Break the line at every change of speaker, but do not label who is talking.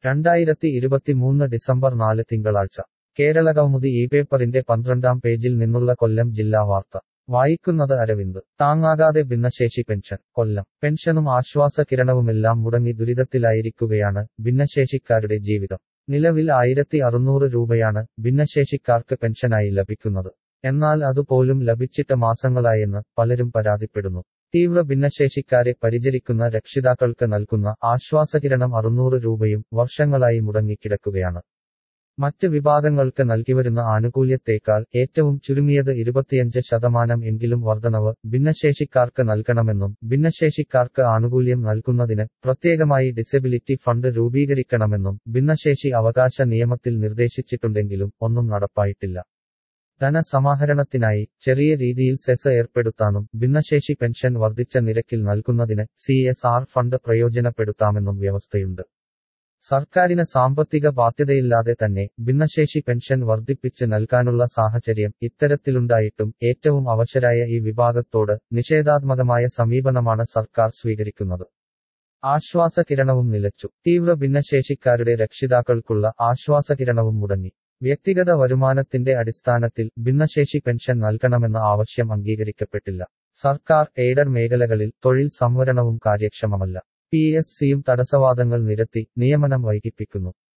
രണ്ടായിരത്തി ഇരുപത്തിമൂന്ന് ഡിസംബർ നാല് തിങ്കളാഴ്ച കേരള കൗമുദി ഈ പേപ്പറിന്റെ പന്ത്രണ്ടാം പേജിൽ നിന്നുള്ള കൊല്ലം ജില്ലാ വാർത്ത വായിക്കുന്നത് അരവിന്ദ് താങ്ങാകാതെ ഭിന്നശേഷി പെൻഷൻ കൊല്ലം പെൻഷനും ആശ്വാസകിരണവുമെല്ലാം മുടങ്ങി ദുരിതത്തിലായിരിക്കുകയാണ് ഭിന്നശേഷിക്കാരുടെ ജീവിതം നിലവിൽ ആയിരത്തി അറുന്നൂറ് രൂപയാണ് ഭിന്നശേഷിക്കാർക്ക് പെൻഷനായി ലഭിക്കുന്നത് എന്നാൽ അതുപോലും ലഭിച്ചിട്ട് മാസങ്ങളായെന്ന് പലരും പരാതിപ്പെടുന്നു തീവ്ര ഭിന്നശേഷിക്കാരെ പരിചരിക്കുന്ന രക്ഷിതാക്കൾക്ക് നൽകുന്ന ആശ്വാസകിരണം അറുന്നൂറ് രൂപയും വർഷങ്ങളായി മുടങ്ങിക്കിടക്കുകയാണ് മറ്റ് വിഭാഗങ്ങൾക്ക് നൽകിവരുന്ന ആനുകൂല്യത്തേക്കാൾ ഏറ്റവും ചുരുങ്ങിയത് ഇരുപത്തിയഞ്ച് ശതമാനം എങ്കിലും വർധനവ് ഭിന്നശേഷിക്കാർക്ക് നൽകണമെന്നും ഭിന്നശേഷിക്കാർക്ക് ആനുകൂല്യം നൽകുന്നതിന് പ്രത്യേകമായി ഡിസബിലിറ്റി ഫണ്ട് രൂപീകരിക്കണമെന്നും ഭിന്നശേഷി അവകാശ നിയമത്തിൽ നിർദ്ദേശിച്ചിട്ടുണ്ടെങ്കിലും ഒന്നും നടപ്പായിട്ടില്ല ധനസമാഹരണത്തിനായി ചെറിയ രീതിയിൽ സെസ് ഏർപ്പെടുത്താനും ഭിന്നശേഷി പെൻഷൻ വർദ്ധിച്ച നിരക്കിൽ നൽകുന്നതിന് സി എസ് ആർ ഫണ്ട് പ്രയോജനപ്പെടുത്താമെന്നും വ്യവസ്ഥയുണ്ട് സർക്കാരിന് സാമ്പത്തിക ബാധ്യതയില്ലാതെ തന്നെ ഭിന്നശേഷി പെൻഷൻ വർദ്ധിപ്പിച്ച് നൽകാനുള്ള സാഹചര്യം ഇത്തരത്തിലുണ്ടായിട്ടും ഏറ്റവും അവശരായ ഈ വിഭാഗത്തോട് നിഷേധാത്മകമായ സമീപനമാണ് സർക്കാർ സ്വീകരിക്കുന്നത് ആശ്വാസകിരണവും നിലച്ചു തീവ്ര ഭിന്നശേഷിക്കാരുടെ രക്ഷിതാക്കൾക്കുള്ള ആശ്വാസകിരണവും മുടങ്ങി വ്യക്തിഗത വരുമാനത്തിന്റെ അടിസ്ഥാനത്തിൽ ഭിന്നശേഷി പെൻഷൻ നൽകണമെന്ന ആവശ്യം അംഗീകരിക്കപ്പെട്ടില്ല സർക്കാർ എയ്ഡഡ് മേഖലകളിൽ തൊഴിൽ സംവരണവും കാര്യക്ഷമമല്ല പി എസ് സിയും തടസ്സവാദങ്ങൾ നിരത്തി നിയമനം വൈകിപ്പിക്കുന്നു